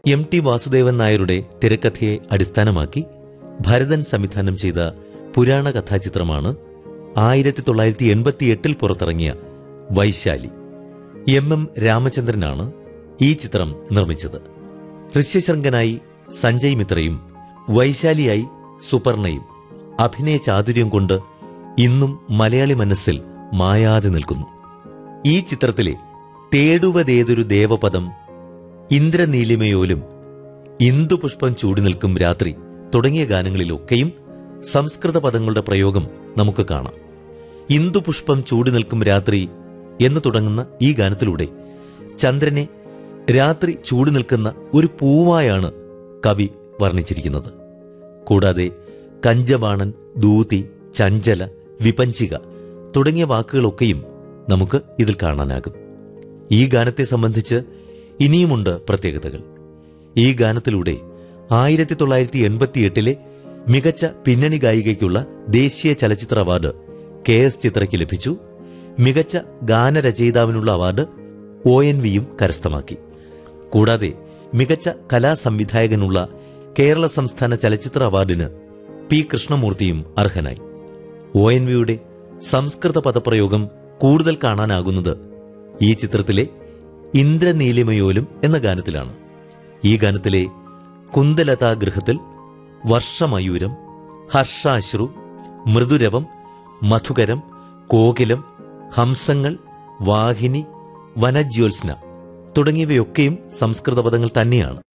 M T Vasudevan നായരുടെ തിരക്കഥയെ അടിസ്ഥാനമാക്കി ഭരതൻ സംവിധാനം ചെയ്ത പുരാണ കഥാചിത്രമാണ് ആയിരത്തി തൊള്ളായിരത്തി എൺപത്തിയെട്ടിൽ പുറത്തിറങ്ങിയ വൈശാലി എം എം രാമചന്ദ്രനാണ് ഈ ചിത്രം നിർമ്മിച്ചത് ഋഷ്യശൃംഖനായി സഞ്ജയ് മിത്രയും വൈശാലിയായി സുപർണയും അഭിനയ ചാതുര്യം കൊണ്ട് ഇന്നും മലയാളി മനസ്സിൽ മായാതെ നിൽക്കുന്നു ഈ ചിത്രത്തിലെ തേടുവതേതൊരു ദേവപദം ഇന്ദ്രനീലിമയോലും ഇന്ദുപുഷ്പം ചൂടി നിൽക്കും രാത്രി തുടങ്ങിയ ഗാനങ്ങളിലൊക്കെയും സംസ്കൃത പദങ്ങളുടെ പ്രയോഗം നമുക്ക് കാണാം ഇന്ദുപുഷ്പം ചൂടി നിൽക്കും രാത്രി എന്ന് തുടങ്ങുന്ന ഈ ഗാനത്തിലൂടെ ചന്ദ്രനെ രാത്രി ചൂടി നിൽക്കുന്ന ഒരു പൂവായാണ് കവി വർണ്ണിച്ചിരിക്കുന്നത് കൂടാതെ കഞ്ചബാണൻ ദൂതി ചഞ്ചല വിപഞ്ചിക തുടങ്ങിയ വാക്കുകളൊക്കെയും നമുക്ക് ഇതിൽ കാണാനാകും ഈ ഗാനത്തെ സംബന്ധിച്ച് ഇനിയുമുണ്ട് പ്രത്യേകതകൾ ഈ ഗാനത്തിലൂടെ ആയിരത്തി തൊള്ളായിരത്തി എൺപത്തിയെട്ടിലെ മികച്ച പിന്നണി ഗായികയ്ക്കുള്ള ദേശീയ ചലച്ചിത്ര അവാർഡ് കെ എസ് ചിത്രയ്ക്ക് ലഭിച്ചു മികച്ച ഗാനരചയിതാവിനുള്ള അവാർഡ് ഒ എൻ വിയും കരസ്ഥമാക്കി കൂടാതെ മികച്ച കലാസംവിധായകനുള്ള കേരള സംസ്ഥാന ചലച്ചിത്ര അവാർഡിന് പി കൃഷ്ണമൂർത്തിയും അർഹനായി ഒ എൻ വിയുടെ സംസ്കൃത പദപ്രയോഗം കൂടുതൽ കാണാനാകുന്നത് ഈ ചിത്രത്തിലെ ഇന്ദ്രനീലിമയോലും എന്ന ഗാനത്തിലാണ് ഈ ഗാനത്തിലെ കുന്തലതാ ഗൃഹത്തിൽ വർഷമയൂരം ഹർഷാശ്രു മൃദുരവം മധുകരം കോകിലം ഹംസങ്ങൾ വാഹിനി വനജ്യോത്സ്ന തുടങ്ങിയവയൊക്കെയും സംസ്കൃത പദങ്ങൾ തന്നെയാണ്